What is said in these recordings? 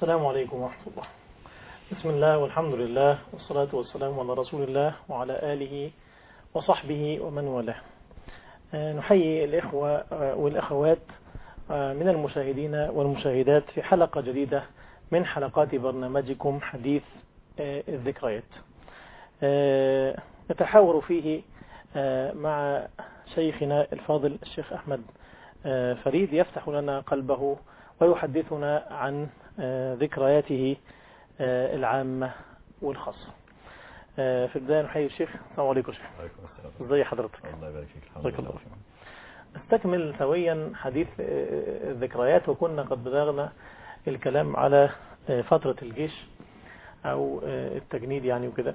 السلام عليكم ورحمة الله بسم الله والحمد لله والصلاة والسلام على رسول الله وعلى آله وصحبه ومن والاه آه، نحيي الإخوة آه، والأخوات آه، من المشاهدين والمشاهدات في حلقة جديدة من حلقات برنامجكم حديث آه، الذكريات آه، نتحاور فيه آه، مع شيخنا الفاضل الشيخ أحمد آه، فريد يفتح لنا قلبه ويحدثنا عن آه، ذكرياته آه، العامة والخاصة آه، في البداية نحيي الشيخ السلام عليكم شيخ عليكم السلام ازي حضرتك الله يبارك فيك الحمد بارك لله الله نستكمل سويا حديث آه، الذكريات وكنا قد بلغنا الكلام على آه، فترة الجيش أو آه، التجنيد يعني وكده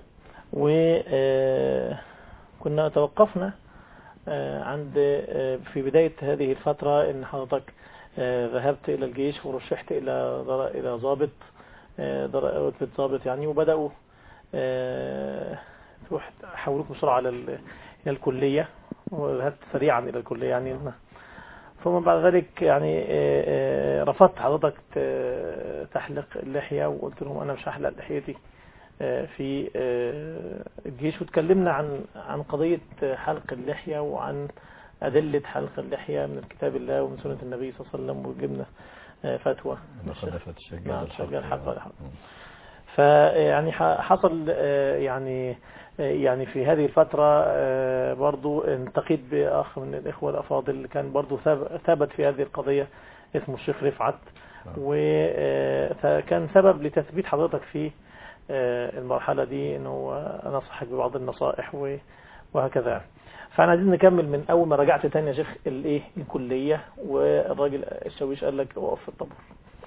وكنا توقفنا آه، عند آه، في بداية هذه الفترة إن حضرتك آه، ذهبت إلى الجيش ورشحت إلى ضر- إلى ضابط آه، ضر- رتبة ضابط يعني وبدأوا آه، تروح حولوك بسرعة على ال- إلى الكلية وذهبت سريعا إلى الكلية يعني ثم بعد ذلك يعني آه، آه، رفضت حضرتك ت- تحلق اللحية وقلت لهم أنا مش هحلق لحيتي آه، في آه، الجيش وتكلمنا عن عن قضية حلق اللحية وعن أدلة حلق اللحية من كتاب الله ومن سنة النبي صلى الله عليه وسلم وجبنا آه، فتوى مخالفة الشجاع نعم، الحق شجاع الحق والحق. مم. فيعني ح- حصل آه، يعني آه، يعني في هذه الفترة آه، برضو التقيت بأخ من الإخوة الأفاضل كان برضو ثاب- ثبت في هذه القضية اسمه الشيخ رفعت نعم. وكان سبب لتثبيت حضرتك في آه، المرحلة دي انه نصحك ببعض النصائح و- وهكذا فانا عايزين نكمل من اول ما رجعت تاني يا شيخ الايه الكلية والراجل الشاويش قال لك اقف في الطابور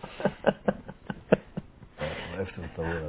وقفت في الطابور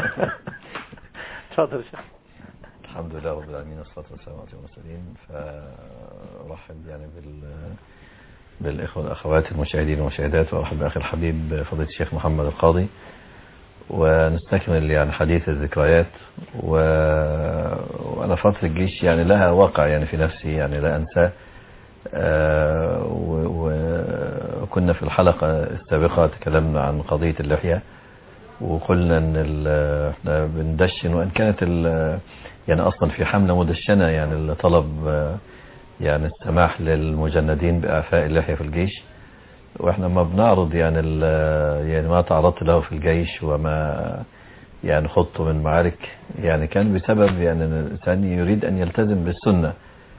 اتفضل يا شيخ الحمد لله رب العالمين والصلاة والسلام على المرسلين فأرحب يعني بال بالإخوة والأخوات المشاهدين والمشاهدات وأرحب بأخي الحبيب فضيلة الشيخ محمد القاضي ونستكمل يعني حديث الذكريات و... وأنا فترة الجيش يعني لها واقع يعني في نفسي يعني لا أنساه آه، و- و- وكنا في الحلقة السابقة تكلمنا عن قضية اللحية وقلنا ان ال- احنا بندشن وان كانت ال- يعني اصلا في حملة مدشنة يعني اللي طلب آه، يعني السماح للمجندين باعفاء اللحية في الجيش واحنا ما بنعرض يعني ال- يعني ما تعرضت له في الجيش وما يعني خضته من معارك يعني كان بسبب يعني ان الانسان يريد ان يلتزم بالسنة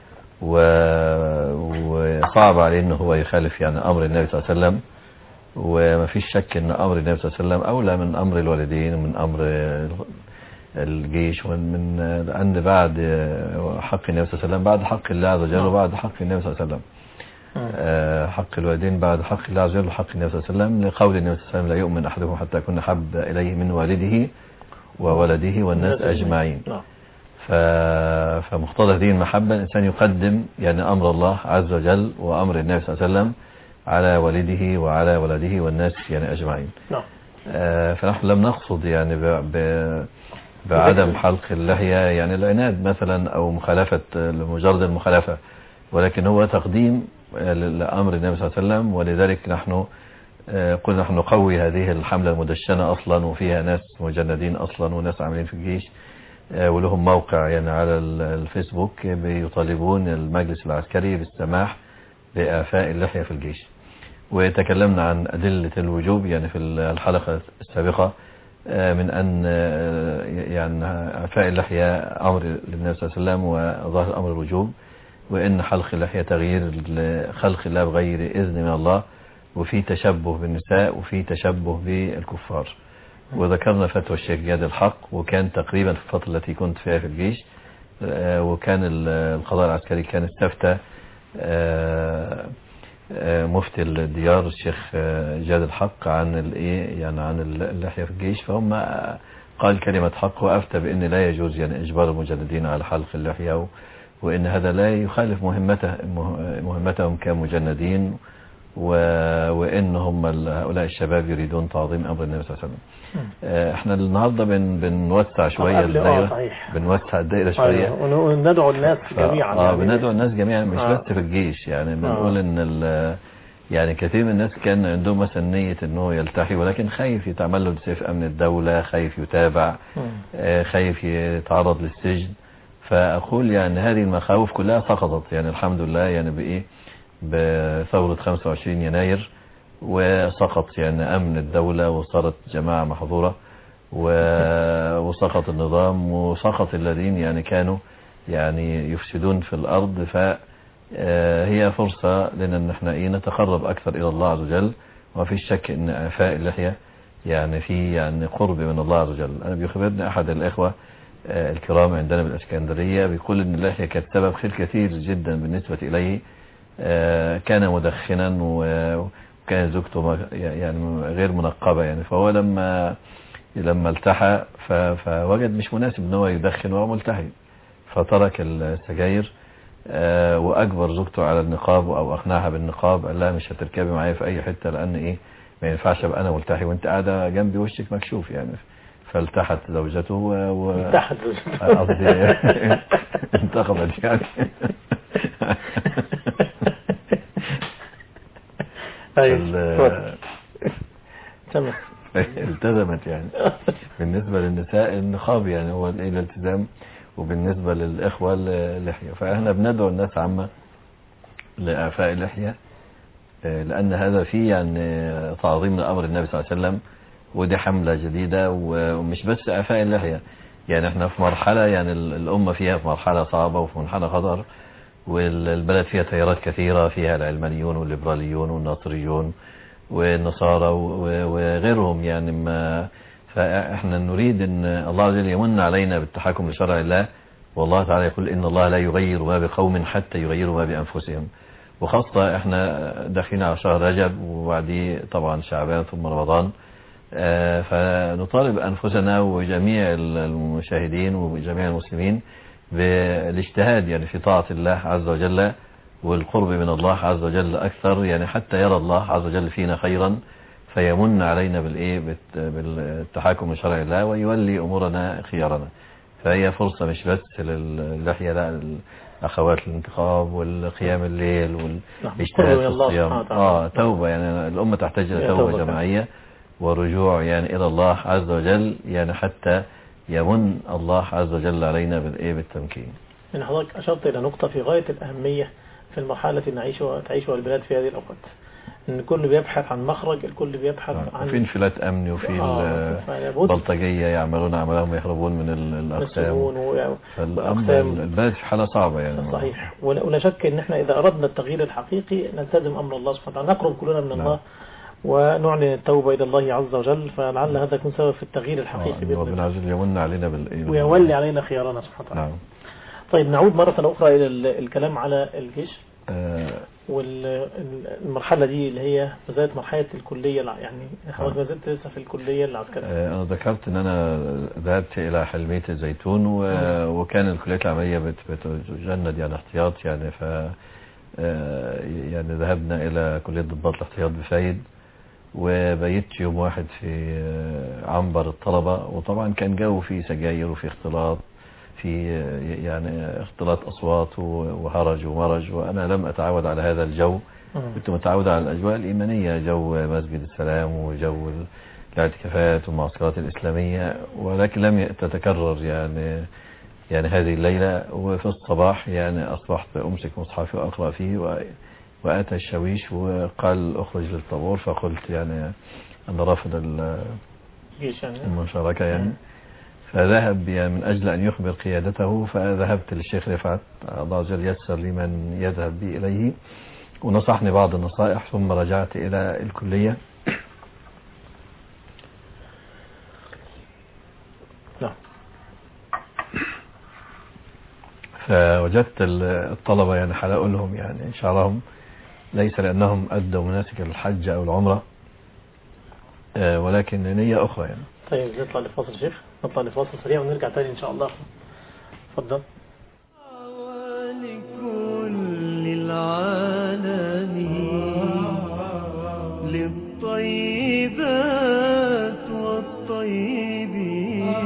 و- وصعب عليه انه هو يخالف يعني امر النبي صلى الله عليه وسلم وما فيش شك ان امر النبي صلى الله عليه وسلم اولى من امر الوالدين ومن امر الجيش ومن من لان بعد حق النبي صلى الله عليه وسلم بعد حق الله عز وجل وبعد حق النبي صلى الله عليه وسلم آه، حق الوالدين بعد حق الله عز وجل وحق النبي صلى الله عليه وسلم لقول النبي صلى الله عليه وسلم لا يؤمن احدكم حتى يكون حب اليه من والده وولده والناس اجمعين نعم ف... فمقتضى هذه المحبة الإنسان يقدم يعني أمر الله عز وجل وأمر النبي صلى الله عليه وسلم على والده وعلى ولده والناس يعني أجمعين نعم آه، فنحن لم نقصد يعني ب... ب... بعدم حلق اللحية يعني العناد مثلا أو مخالفة لمجرد المخالفة ولكن هو تقديم آه، ل- لأمر النبي صلى الله عليه وسلم ولذلك نحن آه، قلنا نحن نقوي هذه الحملة المدشنة أصلا وفيها ناس مجندين أصلا وناس عاملين في الجيش آه، ولهم موقع يعني على ال- الفيسبوك بيطالبون المجلس العسكري بالسماح بإعفاء اللحية في الجيش وتكلمنا عن أدلة الوجوب يعني في الحلقة السابقة آه، من أن آه، يعني إعفاء اللحية أمر للنبي صلى الله عليه وسلم وظاهر أمر الوجوب وإن حلق اللحية تغيير خلق الله بغير إذن من الله وفي تشبه بالنساء وفي تشبه بالكفار وذكرنا فتوى الشيخ جاد الحق وكان تقريبا في الفترة التي كنت فيها في الجيش آه، وكان ال- القضاء العسكري كان استفتى آه، آه، مفتي الديار الشيخ آه، جاد الحق عن الايه يعني عن اللحية في الجيش فهم آه، قال كلمة حق وأفتى بأن لا يجوز يعني إجبار المجندين على حلق اللحية و- وإن هذا لا يخالف مهمته مه- مهمتهم كمجندين و- وإن هم ال- هؤلاء الشباب يريدون تعظيم أمر النبي صلى الله عليه وسلم آه، احنا النهاردة بن بنوسع شوية قبل- آه، الدائرة صحيح. بنوسع الدائرة شوية أيوة، وندعو الناس ف- جميعا اه يعني. بندعو الناس جميعا مش آه. بس في الجيش يعني بنقول ان ال يعني كثير من الناس كان عندهم مثلا نية انه يلتحي ولكن خايف يتعمل له سيف امن الدولة خايف يتابع مم. آه، خايف يتعرض للسجن فأقول يعني هذه المخاوف كلها سقطت يعني الحمد لله يعني بإيه بثورة 25 يناير وسقط يعني أمن الدولة وصارت جماعة محظورة و- وسقط النظام وسقط الذين يعني كانوا يعني يفسدون في الأرض فهي فرصة لنا ان احنا ايه نتقرب أكثر إلى الله عز وجل وفي شك ان إعفاء اللحية يعني في يعني قرب من الله عز وجل أنا بيخبرني أحد الإخوة آه، الكرام عندنا بالإسكندرية بيقول إن اللحية كانت سبب خير كثير جدا بالنسبة إليه آه، كان مدخنا و- وكان زوجته ما- يعني غير منقبة يعني فهو لما لما التحى ف- فوجد مش مناسب ان هو يدخن وهو ملتحي فترك السجاير آه، واجبر زوجته على النقاب او اقنعها بالنقاب قال لها مش هتركبي معايا في اي حته لان ايه ما ينفعش ابقى انا ملتحي وانت قاعده جنبي وشك مكشوف يعني فالتحت زوجته و... و... تحت قصدي انتقبت يعني ايوه ال- اتفضل. تمام التزمت يعني بالنسبة للنساء النقاب يعني هو الايه الالتزام وبالنسبة للإخوة اللحية فإحنا بندعو الناس عامة لإعفاء اللحية آه، لأن هذا فيه يعني تعظيم لأمر النبي صلى الله عليه وسلم ودي حملة جديدة و- ومش بس إعفاء اللحية يعني احنا في مرحلة يعني ال- الأمة فيها في مرحلة صعبة وفي مرحلة خطر والبلد فيها تيارات كثيرة فيها العلمانيون والليبراليون والناصريون والنصارى و- و- وغيرهم يعني ما فاحنا نريد ان الله عز وجل يمن علينا بالتحكم لشرع الله والله تعالى يقول ان الله لا يغير ما بقوم حتى يغيروا ما بانفسهم وخاصة احنا داخلين على شهر رجب وبعديه طبعا شعبان ثم رمضان آه، فنطالب انفسنا وجميع المشاهدين وجميع المسلمين بالاجتهاد يعني في طاعة الله عز وجل والقرب من الله عز وجل أكثر يعني حتى يرى الله عز وجل فينا خيرا فيمن علينا بالإيه بالت- بالتحاكم لشرع الله ويولي أمورنا خيارنا فهي فرصة مش بس للحية لا الأخوات الانتخاب والقيام الليل نعم. والاجتهاد قرب في إلى الله الصيام سبحانه وتعالى. آه توبة يعني الأمة تحتاج إلى يا توبة توبة. جماعية ورجوع يعني إلى الله عز وجل يعني حتى يمن الله عز وجل علينا بالإيه بالتمكين من حضرتك أشرت إلى نقطة في غاية الأهمية في المرحلة التي نعيشها تعيشها البلاد في هذه الأوقات إن الكل بيبحث عن مخرج الكل بيبحث عن وفي انفلات أمني وفي آه، فلابد البلطجية يعملون عملهم يهربون من ال- الأقسام السجون و- فالأمر والأقسام. البلد في حالة صعبة يعني صحيح ولا ولا شك ان احنا اذا اردنا التغيير الحقيقي نلتزم امر الله سبحانه وتعالى نقرب كلنا من نعم. الله ونعلن التوبة الى الله عز وجل فلعل هذا يكون سبب في التغيير آه، الحقيقي إن بإذن ربنا الله عز وجل يمن علينا بالإيه ويولي علينا خيارنا سبحانه وتعالى نعم طيب نعود مرة أخرى إلى ال- الكلام على الجيش آه، والمرحلة دي اللي هي ما زالت مرحلة الكلية الع- يعني حضرتك ما زلت لسه في الكلية العسكرية آه، أنا ذكرت أن أنا ذهبت إلى حلمية الزيتون و... وكان الكلية العملية بت... بتجند يعني احتياط يعني ف آه، يعني ذهبنا إلى كلية ضباط الاحتياط بفايد وبيت يوم واحد في آه، عنبر الطلبة وطبعا كان جو فيه سجاير وفي اختلاط في آه، يعني اختلاط أصوات و- وهرج ومرج وأنا لم أتعود على هذا الجو مم. كنت متعود على الأجواء الإيمانية جو مسجد السلام وجو الاعتكافات والمعسكرات الإسلامية ولكن لم تتكرر يعني يعني هذه الليلة وفي الصباح يعني أصبحت أمسك مصحفي وأقرأ فيه و- وأتى الشويش وقال أخرج للطابور فقلت يعني أنا رافض ال- جيش يعني المشاركة يعني فذهب يعني من أجل أن يخبر قيادته فذهبت للشيخ رفعت الله عز وجل يسر لي من يذهب بي إليه ونصحني بعض النصائح ثم رجعت إلى الكلية نعم فوجدت ال- الطلبة يعني هقول لهم يعني شعرهم ليس لأنهم أدوا مناسك الحج أو العمرة آه، ولكن نية أخرى يعني طيب نطلع لفاصل شيخ نطلع لفاصل سريع ونرجع تاني إن شاء الله اتفضل ولكل العالم للطيبات والطيبين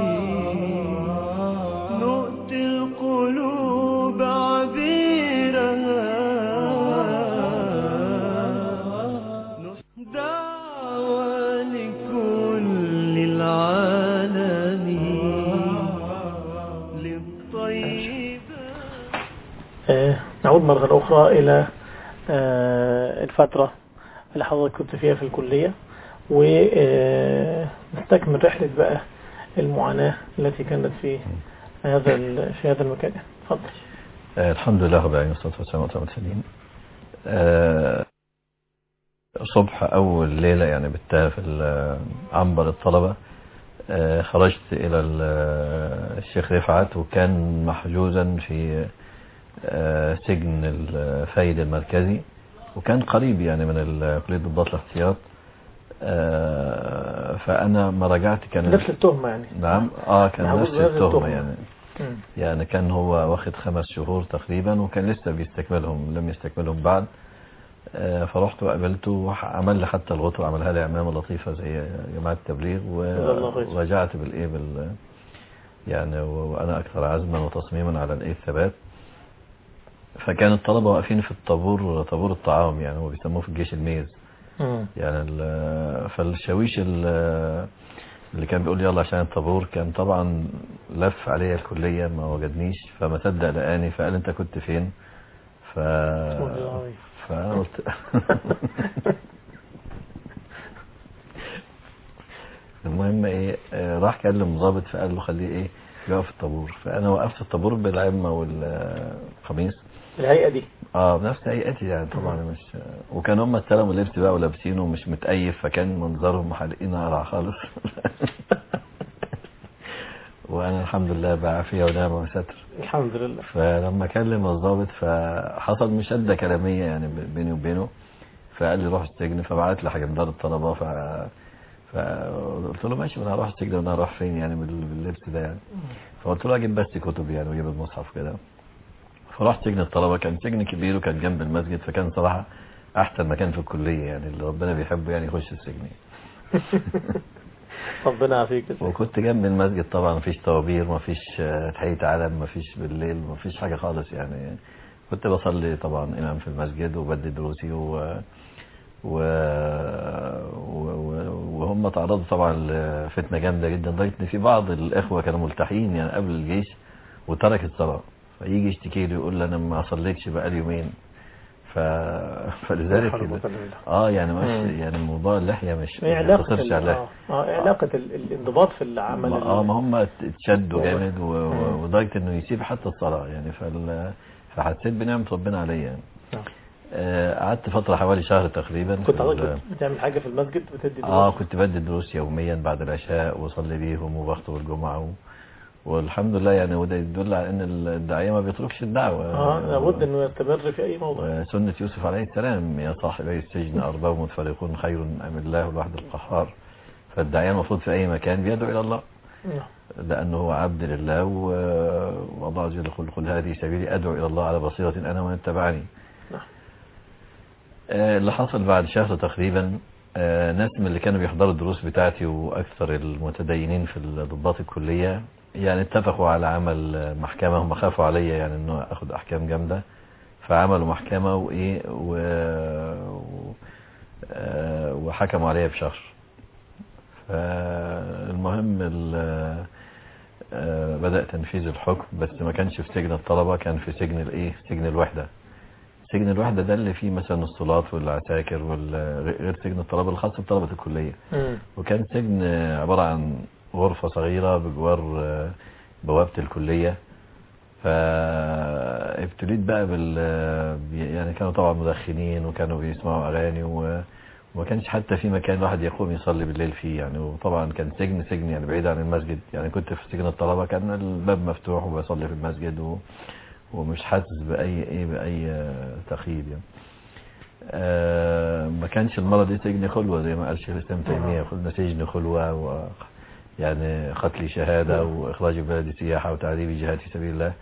نؤتي القلوب عبيرها مرة أخرى إلى آه، الفترة اللي حضرتك كنت فيها في الكلية ونستكمل رحلة بقى المعاناة التي كانت في هذا ال- في هذا المكان اتفضل آه، الحمد لله رب العالمين والصلاة والسلام على المرسلين آه، صبح أول ليلة يعني بتها في ال- عنبر الطلبة آه، خرجت إلى ال- الشيخ رفعت وكان محجوزا في آه، سجن الفايد المركزي وكان قريب يعني من ال- كلية ضباط الاحتياط آه، فأنا ما رجعت كان نفس التهمة يعني نعم اه كان محجوز نفس بهذه التهمة التهمة. يعني مم. يعني كان هو واخد خمس شهور تقريبا وكان لسه بيستكملهم لم يستكملهم بعد آه، فرحت وقابلته وعمل لي حتى الغطوة عملها لي عمامة لطيفة زي جماعة التبليغ جزاه الله خير. ورجعت بالايه بال يعني و- وانا اكثر عزما وتصميما على الايه الثبات فكان الطلبة واقفين في الطابور طابور الطعام يعني هو بيسموه في الجيش الميز مم. يعني ال- فالشاويش ال- اللي كان بيقول لي يلا عشان الطابور كان طبعا لف عليا الكلية ما وجدنيش فما صدق لقاني فقال انت كنت فين ف والله. فانا قلت المهم ايه آه، راح كلم ضابط فقال له خليه ايه يقف الطابور فانا وقفت الطابور بالعمة والقميص الهيئة دي اه بنفس هيئتي يعني طبعا مش وكان هم استلموا اللبس بقى ولابسينه ومش متأيف فكان منظرهم محلقين قرع خالص وانا الحمد لله بعافية ونعمة وستر الحمد لله فلما كلم الضابط فحصل مشادة كلامية يعني ب- بيني وبينه فقال لي روح السجن فبعت لي حجمدار الطلبة ف فقلت له ماشي ما انا هروح السجن وانا هروح فين يعني بال- باللبس ده يعني فقلت له اجيب بس كتب يعني واجيب المصحف كده فرحت سجن الطلبة كان سجن كبير وكان جنب المسجد فكان صراحة احسن مكان في الكلية يعني اللي ربنا بيحبه يعني يخش السجن ربنا يعافيك يا شيخ. وكنت جنب المسجد طبعا مفيش طوابير مفيش آه، تحية علم مفيش بالليل مفيش حاجة خالص يعني كنت بصلي طبعا إمام في المسجد وبدي دروسي و... و... و... و... وهم تعرضوا طبعا لفتنة جامدة جدا لدرجة إن في بعض الإخوة كانوا ملتحين يعني قبل الجيش وترك الصلاة فيجي يشتكي لي يقول لي أنا ما صليتش بقالي يومين ف... فلذلك لا حول ولا قوة إلا بالله. اه يعني مش مم. يعني موضوع اللحية مش ايه ما علاقة يقتصرش ال- على اه آه، علاقة ال- الانضباط في العمل ما- ال- اه ما هم اتشدوا والله. جامد و- و- مم. ولدرجه انه يسيب حتى الصلاه يعني فال فحسيت بنعمه ربنا عليا يعني نعم. آه، قعدت فتره حوالي شهر تقريبا كنت في حضرتك ال- بت- بتعمل حاجة في المسجد بتدي اه دروس؟ كنت بدي دروس يوميا بعد العشاء واصلي بيهم وبخطب الجمعه و... والحمد لله يعني وده يدل على ان الداعيه ما بيتركش الدعوه اه لابد انه يستمر في اي موضوع وسنة يوسف عليه السلام يا صاحبي السجن أرباب متفرقون خير أم الله الواحد القهار فالداعية المفروض في أي مكان بيدعو إلى الله نعم. لأنه هو عبد لله و- والله عز وجل يقول قل هذه سبيلي أدعو إلى الله على بصيرة أنا ومن اتبعني نعم. آه، اللي حصل بعد شهر تقريبا آه، ناس من اللي كانوا بيحضروا الدروس بتاعتي وأكثر المتدينين في ضباط الكلية يعني اتفقوا على عمل آه، محكمة هم خافوا عليا يعني انه اخد احكام جامدة فعملوا محكمة وايه و... و... آه، وحكموا عليا بشهر فالمهم ال- آه، بدأ تنفيذ الحكم بس ما كانش في سجن الطلبة كان في سجن الايه سجن الوحدة سجن الوحدة ده اللي فيه مثلا الصلات والعساكر وال- غير سجن الطلبة الخاص بطلبة الكلية مم. وكان سجن آه، عبارة عن غرفة صغيرة بجوار آه، بوابة الكلية فابتليت بقى بال آه، بي- يعني كانوا طبعا مدخنين وكانوا بيسمعوا أغاني و- وما كانش حتى في مكان الواحد يقوم يصلي بالليل فيه يعني وطبعا كان سجن سجن يعني بعيد عن المسجد يعني كنت في سجن الطلبة كان الباب مفتوح وبصلي في المسجد و ومش حاسس بأي إيه بأي آه، تقييد يعني آه، ما كانش المرة دي سجن خلوة زي ما قال شيخ الإسلام تيمية قلنا سجن خلوة و يعني قتل شهادة وإخراج بلد سياحة وتعذيب جهاد في سبيل الله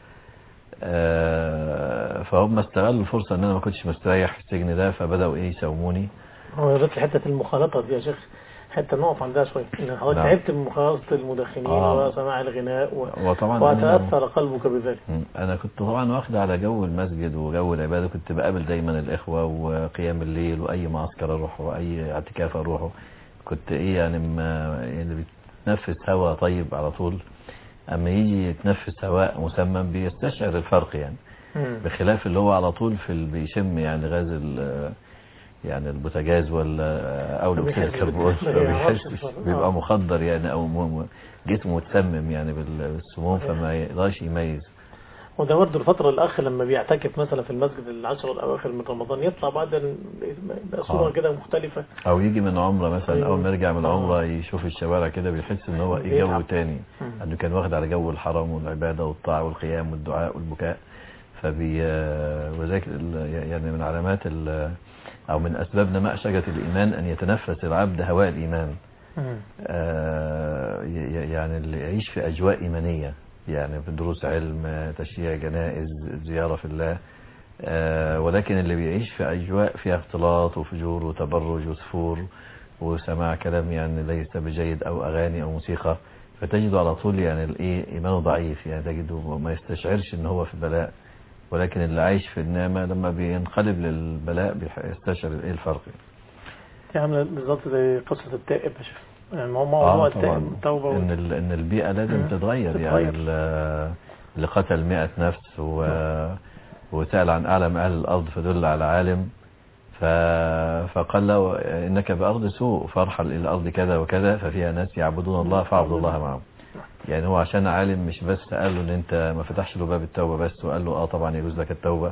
آه، فهم استغلوا الفرصة ان انا ما كنتش مستريح في السجن ده فبدأوا ايه يساوموني هو بس حتة المخالطة دي يا شيخ حتى نقف عندها شوية ان حضرتك نعم. تعبت من مخالطة المدخنين آه. وسماع الغناء و... وطبعا أنا- وتأثر قلبك بذلك مم. انا كنت طبعا واخد على جو المسجد وجو العباده كنت بقابل دايما الاخوه وقيام الليل واي معسكر اروحه واي اعتكاف اروحه كنت ايه يعني ما يعني بتنفس هواء طيب على طول اما يجي يتنفس هواء مسمم بيستشعر الفرق يعني مم. بخلاف اللي هو على طول في ال- بيشم يعني غاز ال- يعني البوتاجاز ولا او ما اكسيد بيحسش الكربون بال- ما ما يعرفش بيحسش الفرق. آه. بيبقى مخدر يعني او م- م- جسمه متسمم يعني بال- بالسموم فما يقدرش يميز وده برضه الفترة الأخ لما بيعتكف مثلا في المسجد العشر الأواخر من رمضان يطلع بعد ال- يبقى صورة آه. كده مختلفة او يجي من عمره مثلا أيوة. اول ما يرجع من آه. عمره يشوف الشوارع كده بيحس ان هو ايه جو بيتعب. تاني مم. انه كان واخد على جو الحرم والعباده والطاعه والقيام والدعاء والبكاء فبي وذلك ال- يعني من علامات ال- او من اسباب نماء شجره الايمان ان يتنفس العبد هواء الايمان مم. آه، ي- يعني اللي يعيش في أجواء إيمانية يعني في دروس علم آه، تشييع جنائز زيارة في الله آه، ولكن اللي بيعيش في أجواء فيها اختلاط وفجور وتبرج وسفور وسماع كلام يعني ليس بجيد أو أغاني أو موسيقى فتجده على طول يعني الإيه إيمانه ضعيف يعني تجده ما يستشعرش إن هو في بلاء ولكن اللي عايش في النعمة لما بينقلب للبلاء بيح- يستشعر إيه الفرق دي عاملة بالظبط زي قصة التائب يا شيخ يعني مو- اه موضوع طبعا التائب التوبة ان وال- ال- ان البيئه لازم مم. تتغير يعني تتغير. ال- اللي قتل 100 نفس و... وسال عن اعلم اهل الارض فدل على عالم ف... فقال له انك بارض سوء فارحل الى الارض كذا وكذا ففيها ناس يعبدون الله فاعبد الله معهم يعني هو عشان عالم مش بس قال له ان انت ما فتحش له باب التوبه بس وقال له اه طبعا يجوز لك التوبه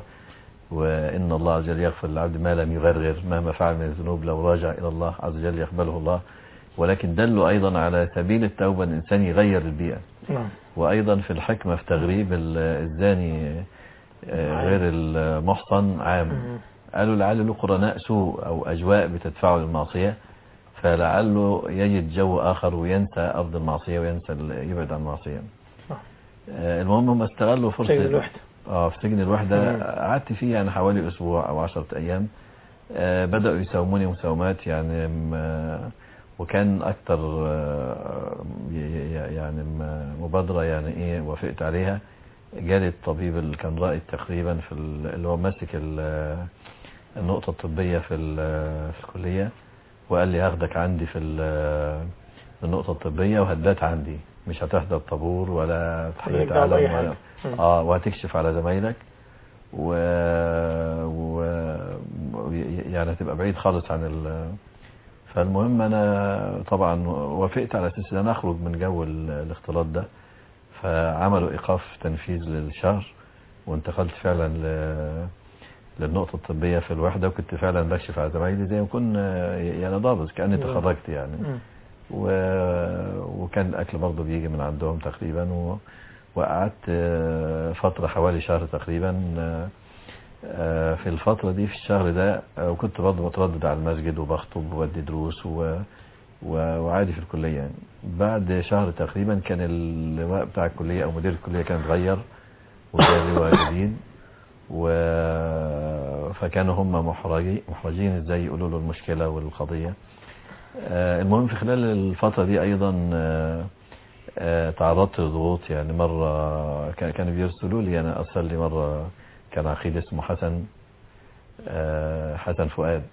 وان الله عز وجل يغفر للعبد ما لم يغرغر مهما فعل من الذنوب لو راجع الى الله عز وجل يقبله الله ولكن دلوا ايضا على سبيل التوبه ان الانسان يغير البيئه نعم وايضا في الحكمه في تغريب ال- الزاني آه، غير المحصن عام مم. قالوا لعل له قرناء سوء او اجواء بتدفعه للمعصيه فلعله يجد جو اخر وينسى ارض المعصيه وينسى ال- يبعد عن المعصيه صح. آه، المهم هم استغلوا فرصه سجن الوحدة اه في سجن الوحدة مم. قعدت فيه يعني حوالي أسبوع أو عشرة أيام آه بدأوا يساوموني مساومات يعني م- وكان أكتر آه، ي- ي- يعني م- مبادرة يعني إيه وافقت عليها جالي الطبيب اللي كان رائد تقريبا في ال- اللي هو ماسك ال- النقطة الطبية في ال- في الكلية وقال لي هاخدك عندي في ال- في النقطة الطبية وهتبات عندي مش هتحضر طابور ولا تحية مالك دعوة بأي عالم ولا حاجة. مم. اه وهتكشف على زمايلك و... و... يعني هتبقى بعيد خالص عن ال... فالمهم انا طبعا وافقت على اساس ان انا اخرج من جو ال- الاختلاط ده فعملوا ايقاف تنفيذ للشهر وانتقلت فعلا ل... للنقطة الطبية في الوحدة وكنت فعلا بكشف على زمايلي زي ما كنا يعني ضابط كأني مم. تخرجت يعني مم. و... وكان الأكل برضه بيجي من عندهم تقريبا و... وقعدت آه، فترة حوالي شهر تقريبا آه، آه، في الفترة دي في الشهر ده آه، وكنت برضه متردد على المسجد وبخطب وودي دروس و... و... وعادي في الكلية يعني بعد شهر تقريبا كان اللواء بتاع الكلية أو مدير الكلية كان اتغير وكان لواء جديد و... فكانوا هم محرجين محرجين ازاي يقولوا له المشكلة والقضية آه، المهم في خلال الفترة دي أيضا آه، آه، تعرضت لضغوط يعني مرة كان- كانوا بيرسلوا لي أنا أرسل لي مرة كان عقيد اسمه حسن آه، حسن فؤاد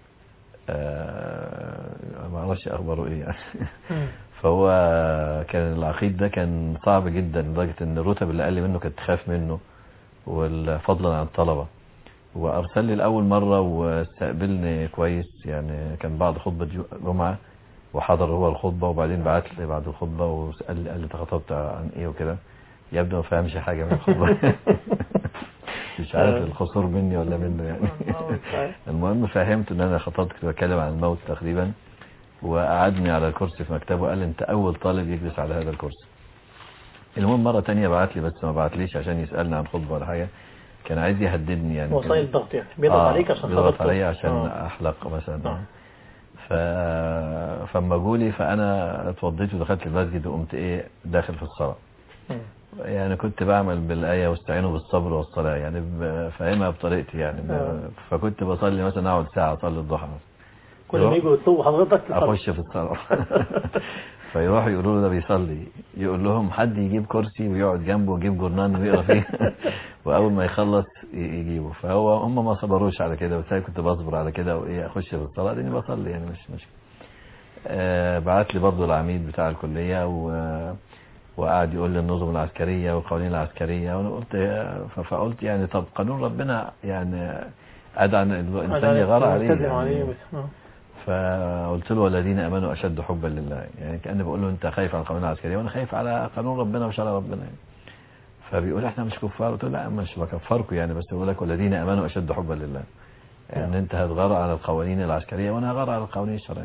آه، ما اعرفش اخباره ايه يعني مم. فهو كان العقيد ده كان صعب جدا لدرجة ان الرتب اللي اقل منه كانت تخاف منه فضلا عن الطلبة وارسل لي الاول مرة واستقبلني كويس يعني كان بعد خطبة جو- جمعة وحضر هو الخطبة وبعدين بعت لي بعد الخطبة وسأل لي قال لي تخطبت عن ايه وكده يبدو ما فهمش حاجة من الخطبة مش عارف الخسور مني ولا منه يعني المهم فهمت ان انا خطبت كنت بتكلم عن الموت تقريبا وقعدني على الكرسي في مكتبه وقال لي انت اول طالب يجلس على هذا الكرسي المهم مرة تانية بعت لي بس ما بعتليش عشان يسألني عن خطبة ولا حاجة كان عايز يهددني يعني وسائل ضغط يعني بيضغط آه، عليك عشان بيضغط خاطر عليا عشان آه. احلق مثلا آه. ف... فما جولي فانا اتوضيت ودخلت المسجد وقمت ايه داخل في الصلاة مم. يعني كنت بعمل بالآية واستعينوا بالصبر والصلاة يعني ب- فاهمها بطريقتي يعني ب- آه. فكنت بصلي مثلا اقعد ساعة اصلي الضحى مثلا. كل ما يجوا يطلبوا حضرتك تصلي. اخش في الصلاة فيروحوا يقولوا له ده بيصلي يقول لهم حد يجيب كرسي ويقعد جنبه ويجيب جرنان ويقرا فيه واول ما يخلص ي- يجيبه فهو هم ما صبروش على كده بس انا كنت بصبر على كده وايه اخش في الصلاه لاني بصلي يعني مش مش آه بعت لي برضه العميد بتاع الكليه و وقعد يقول لي النظم العسكرية والقوانين العسكرية وانا قلت ف- فقلت يعني طب قانون ربنا يعني ادعى ان الانسان يغار عليه ملتزم يعني عليه بس آه. فقلت له والذين امنوا اشد حبا لله يعني كاني بقول له انت خايف على القوانين العسكريه وانا خايف على قانون ربنا وشرع ربنا يعني. فبيقول احنا مش كفار قلت له لا مش بكفركم يعني بس بقول لك والذين امنوا اشد حبا لله يعني نعم. انت هتغار على القوانين العسكريه وانا هغار على القوانين الشرعيه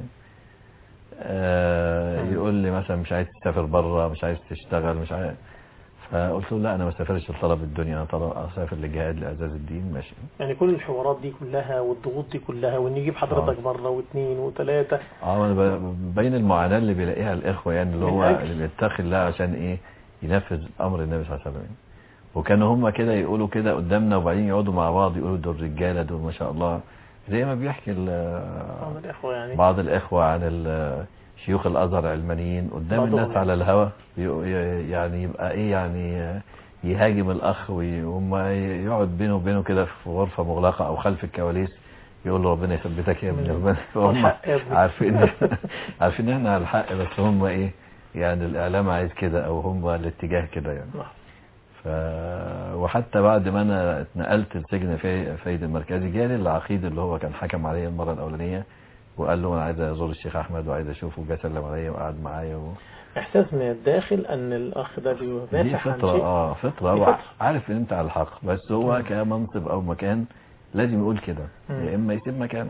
آه نعم. يقول لي مثلا مش عايز تسافر بره مش عايز تشتغل مش عايز فقلت له لا انا ما اسافرش لطلب الدنيا انا طلب اسافر لجهاد لاعزاز الدين ماشي يعني كل الحوارات دي كلها والضغوط دي كلها وان يجيب حضرتك مرة واثنين وثلاثة اه انا ب- بين المعاناه اللي بيلاقيها الاخوه يعني اللي من هو أجل. اللي بيتخذ الله عشان ايه ينفذ امر النبي صلى الله عليه وسلم وكانوا هم كده يقولوا كده قدامنا وبعدين يقعدوا مع بعض يقولوا دول رجاله دول ما شاء الله زي ما بيحكي ال- بعض الإخوة يعني بعض الاخوه عن ال- شيوخ الازهر علمانيين قدام بعضهم الناس يعني. على الهوا يق- ي- يعني يبقى ايه يعني يهاجم الاخ وي- وهم يقعد بينه وبينه كده في غرفه مغلقه او خلف الكواليس يقول له ربنا يثبتك يا ابني ربنا هم الحق يا ابني. عارفين عارفين ان احنا على الحق بس هم ايه يعني الاعلام عايز كده او هم الاتجاه كده يعني نعم. ف... وحتى بعد ما انا اتنقلت لسجن في فايد المركزي جالي العقيد اللي هو كان حكم عليا المره الاولانيه وقال له انا عايز ازور الشيخ احمد وعايز اشوفه وجا سلم عليا وقعد معايا و... إحساس من الداخل أن الأخ ده دي بيدافع عن فطره شيء اه فطره دي هو فطرة. عارف ان انت على الحق بس هو مم. كمنصب او مكان لازم يقول كده مم. يا اما يسيب مكانه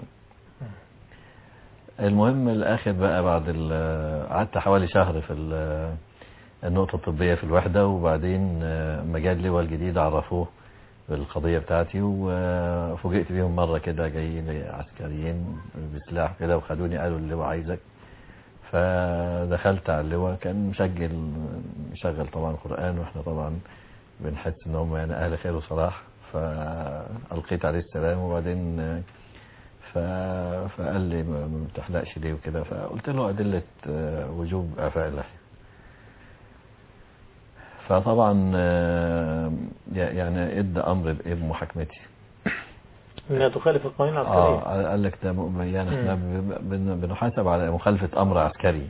المهم الاخر بقى بعد ال- قعدت حوالي شهر في ال- النقطة الطبية في الوحدة وبعدين آه، لما جه اللواء الجديد عرفوه بالقضية بتاعتي وفوجئت بيهم مرة كده جايين عسكريين بسلاح كده وخدوني قالوا اللواء عايزك فدخلت على اللواء كان مسجل مشغل طبعا قرآن واحنا طبعا بنحس ان هم يعني اهل خير وصلاح فالقيت عليه السلام وبعدين آه، ف... فقال لي ما ما بتحلقش ليه وكده فقلت له أدلة آه، وجوب إعفاء اللحية فطبعا آه، يعني ادى أمر بإيه بمحاكمتي أنها تخالف القوانين اه العسكرية قال لك ده م- يعني احنا مم. ب- بن- بنحاسب على مخالفة أمر عسكري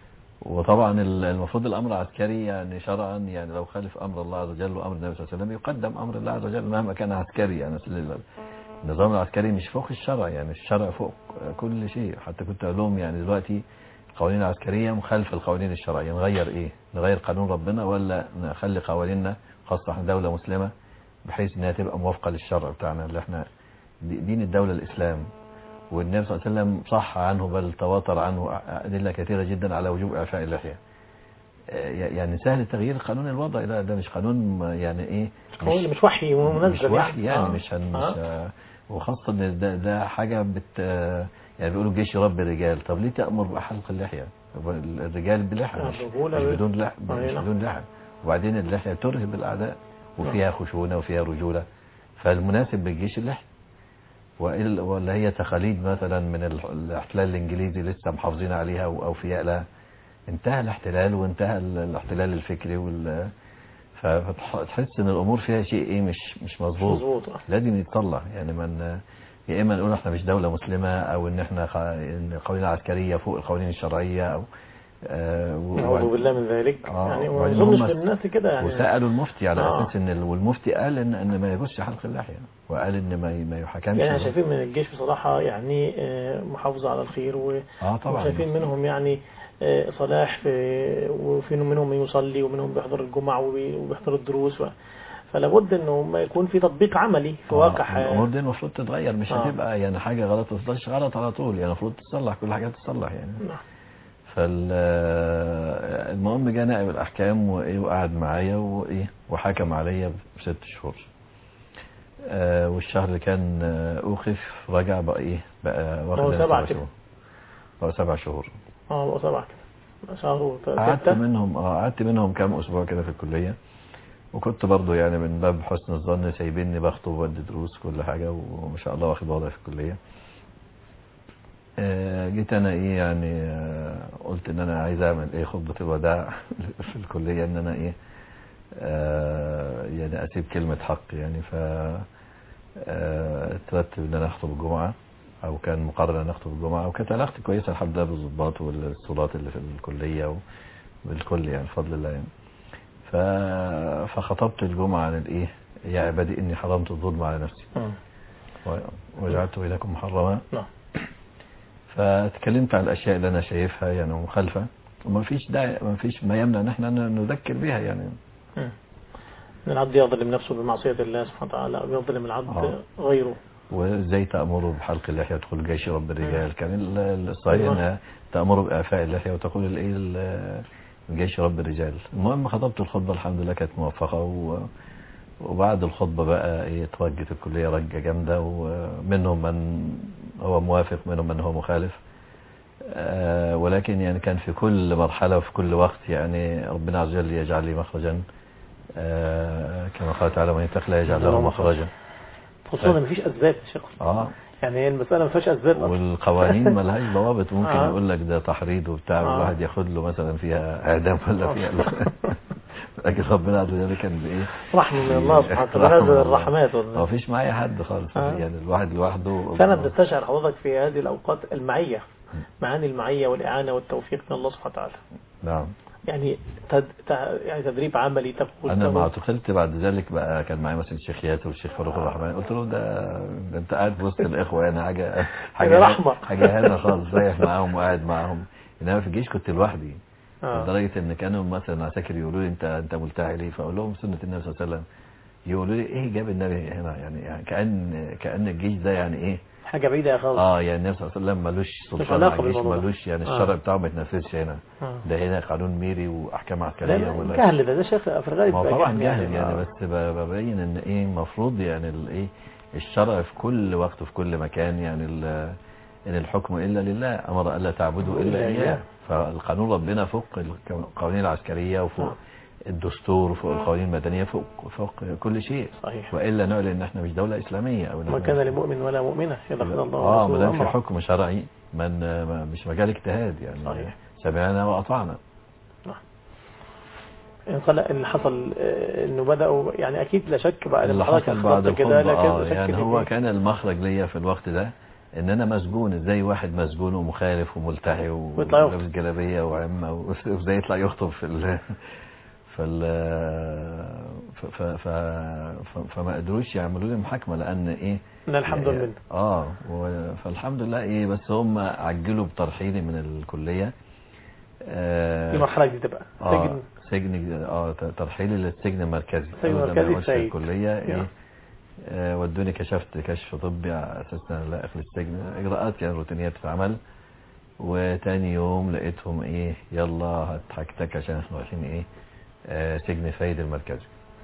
وطبعا ال- المفروض الأمر عسكري يعني شرعا يعني لو خالف أمر الله عز وجل وأمر النبي صلى الله عليه وسلم يقدم أمر الله عز وجل مهما كان عسكري يعني أصل ال- النظام العسكري مش فوق الشرع يعني الشرع فوق كل شيء حتى كنت أقول لهم يعني دلوقتي القوانين العسكرية مخالفة القوانين الشرعية نغير إيه نغير قانون ربنا ولا نخلي قوانيننا خاصة احنا دولة مسلمة بحيث انها تبقى موافقة للشرع بتاعنا اللي احنا دي- دين الدولة الإسلام والنبي صلى الله عليه وسلم صح عنه بل تواتر عنه أدلة كثيرة جدا على وجوب إعفاء اللحية آه، يعني سهل تغيير قانون الوضع ده ده مش قانون يعني ايه قوانين مش وحي ومنزل مش وحي يعني آه. مش هن مش آه. آه، وخاصة ان ده, ده حاجة بت آه، يعني بيقولوا الجيش يربي الرجال طب ليه تأمر بحلق اللحية طب الرجال بلحية آه، مش, الرجولة مش بال- بدون لحية آه، مش نعم. بدون لحية وبعدين اللحية ترهب الأعداء وفيها خشونة وفيها رجولة فالمناسب بالجيش اللحية وإل- ولا هي تقاليد مثلا من ال- الاحتلال الانجليزي لسه محافظين عليها واوفياء لها انتهى الاحتلال وانتهى ال- الاحتلال الفكري وال ف- فتحس ان الامور فيها شيء ايه مش مش مظبوط مظبوط آه. لازم يتصلح يعني من يا اما نقول احنا مش دوله مسلمه او ان احنا خ- ان القوانين العسكريه فوق القوانين الشرعيه او آه و- نعوذ بالله من ذلك آه، يعني ما وبعدين اظنش هم- في الناس كده يعني وسالوا المفتي على آه. اساس ان ال- والمفتي قال ان ان ما يجوزش حلق اللحيه وقال ان ما ي- ما يحكمش يعني احنا شايفين من الجيش بصراحة يعني آه، محافظة على الخير و- اه طبعا وشايفين منهم يعني آه، صلاح في وفي منهم يصلي ومنهم بيحضر الجمعة وبي- وبيحضر الدروس و- فلا بد انه ما يكون في تطبيق عملي في واقع آه، الامور آه، دي المفروض تتغير مش آه. هتبقى يعني حاجه غلط ما تفضلش غلط على طول يعني المفروض تصلح كل حاجه تصلح يعني نعم. فال آه، المهم جه نائب الاحكام وايه وقعد معايا وايه وحكم عليا بست شهور آه، والشهر اللي كان آه، اوقف رجع بقى ايه بقى واخد هو لنا سبعة سبع كده. شهور بقى سبع شهور اه بقوا سبعة كده شهر قعدت ستة منهم اه قعدت منهم كام اسبوع كده في الكليه وكنت برضو يعني من باب حسن الظن سايبيني بخطب وبدي دروس كل حاجه وما شاء الله واخد وضعي في الكليه آه، جيت انا ايه يعني آه، قلت ان انا عايز اعمل ايه خطبه الوداع في الكليه ان انا ايه آه، يعني اسيب كلمه حق يعني ف آه، اترتب ان انا اخطب الجمعه او كان مقرر ان اخطب الجمعه وكانت علاقتي كويسه الحمد لله بالضباط والصولات اللي في الكليه بالكل يعني بفضل الله يعني ف... فخطبت الجمعة عن الايه يا عبادي اني حرمت الظلم على نفسي مم. و- وجعلته بينكم محرما نعم فتكلمت عن الاشياء اللي انا شايفها يعني مخالفة وما فيش داعي ما فيش ما يمنع ان احنا ن- نذكر بها يعني مم. ان العبد يظلم نفسه بمعصية الله سبحانه وتعالى أو يظلم العبد آه. غيره وازاي تأمره بحلق اللحية وتقول جيش رب الرجال كان ال- ال- الصحيح أيوة. انها تأمره بإعفاء اللحية وتقول الايه ال- جيش رب الرجال المهم خطبت الخطبة الحمد لله كانت موفقة و وبعد الخطبة بقى ايه توجت الكلية رجة جامدة ومنهم من هو موافق منهم من هو مخالف آه، ولكن يعني كان في كل مرحلة وفي كل وقت يعني ربنا عز وجل يجعل لي مخرجا آه، كما قال تعالى من يتق لا يجعل له مخرجا خصوصا ان مفيش اسباب يا شيخ اه يعني هي المسألة ما فيهاش اسباب أصلاً. والقوانين ملهاش ضوابط ممكن آه. يقول لك ده تحريض وبتاع آه. والواحد ياخد له مثلا فيها اعدام ولا فيها لكن ربنا عز وجل كان بايه رحمة من الله سبحانه وتعالى رحمة نازل الله. الرحمات ما والله. فيش معايا حد خالص آه. يعني الواحد لوحده فأنا بنستشعر حضرتك في هذه الأوقات المعية معاني المعية والإعانة والتوفيق من الله سبحانه وتعالى نعم يعني تد... ت- يعني تدريب عملي تفقد انا ما اعتقلت بعد ذلك بقى كان معايا مثلا الشيخ ياسر والشيخ فاروق الرحمن قلت له ده, ده انت قاعد في وسط الاخوه انا حاجه حاجه رحمة. حاجه هنا خالص رايح معاهم وقاعد معاهم انما في الجيش كنت لوحدي آه. لدرجه ان كانوا مثلا عساكر يقولوا لي انت انت ملتحي ليه فاقول لهم سنه النبي صلى الله عليه وسلم يقولوا لي ايه جاب النبي هنا يعني, يعني كان كان الجيش ده يعني ايه حاجة بعيدة يا خالص اه يعني النبي صلى الله عليه وسلم ملوش سلطان علاقة على الجيش بالموضوع ده. ملوش يعني آه. الشرع بتاعه ما يتنفذش هنا آه. ده هنا قانون ميري واحكام لا عسكريه لا ولا جهل ده ده شيخ في الغالب ما هو بيبقى طبعا جاهل يعني آه. بس ب- ببين ان ايه المفروض يعني الايه الشرع في كل وقت وفي كل مكان يعني ال- ان الحكم الا لله امر الا تعبدوا الا إلا اياه إياه. فالقانون ربنا فوق القوانين العسكريه وفوق آه. الدستور وفوق القوانين المدنيه فوق فوق كل شيء صحيح والا نعلن ان احنا مش دوله اسلاميه او ما كان لمؤمن ولا مؤمنة إذا قضى الله اه ما ورسوله دام في أمرا. حكم شرعي من ما- مش مجال اجتهاد يعني صحيح. سمعنا واطعنا انقلق اللي حصل آه، انه بدأوا يعني اكيد لا شك بقى اللي لما حضرتك حصل بعد أخبرت كده الخطبة لكن اه لا شك يعني إن هو في- كان المخرج ليا في الوقت ده ان انا مسجون ازاي واحد مسجون ومخالف وملتحي ويطلع يخطب. ولابس جلابيه وعمه وازاي يطلع يخطب في ال في ال ف ف ف ف فما قدروش يعملوا لي محاكمه لان ايه إن الحمد لله اه و- فالحمد لله ايه بس هم عجلوا بترحيلي من الكليه آه في مرحلة جديدة بقى اه سجن سجن اه ت- ترحيلي للسجن المركزي سجن أول لما مركزي عملت سعيد. الكلية نعم. ايه آه ودوني كشفت كشف طبي على اساس ان أنا لا اخلي السجن اجراءات يعني روتينيه بتتعمل وتاني يوم لقيتهم ايه يلا هتحكتك عشان احنا رايحين ايه آه سجن فايد المركزي